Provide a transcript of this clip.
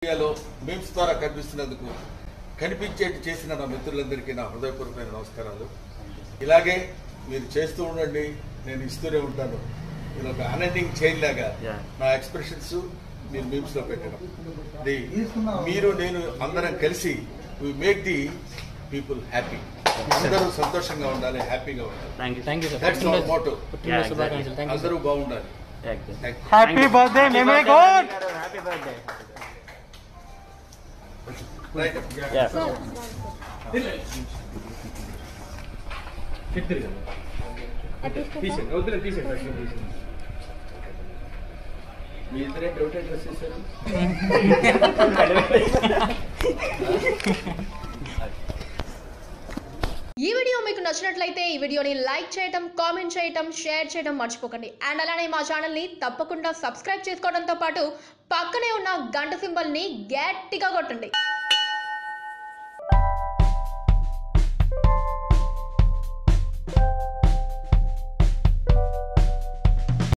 మీడియాలో మీమ్స్ ద్వారా కనిపిస్తున్నందుకు కనిపించేటి చేసిన నా మిత్రులందరికీ నా హృదయపూర్వకమైన నమస్కారాలు ఇలాగే మీరు చేస్తూ ఉండండి నేను ఇస్తూనే ఉంటాను నేను ఒక అన్ఎండింగ్ చైన్ లాగా Yeah. నా ఎక్స్ప్రెషన్స్ మీరు మీమ్స్ లో పెట్టడం ది మీరు నేను అందరం కలిసి we make the people happy అందరూ సంతోషంగా ఉండాలి హ్యాపీగా ఉండాలి thank you thank you sir that's our motto పుట్టినరోజు శుభాకాంక్షలు థ్యాంక్ యూ అందరూ బాగుండాలి thank thank you happy birthday మేమే గోడ్ హ్యాపీ బర్త్డే రైట్ మీ ఇద్దరే ఒకటే డ్రెస్ చేశారు ఈ వీడియో మీకు నచ్చినట్లయితే ఈ వీడియోని లైక్ చేయటం కామెంట్ చేయటం షేర్ చేయడం మర్చిపోకండి అండ్ అలానే మా ఛానల్ని తప్పకుండా సబ్స్క్రైబ్ చేసుకోవడంతో పాటు పక్కనే ఉన్న గంట సింబల్ని గట్టిగా కొట్టండి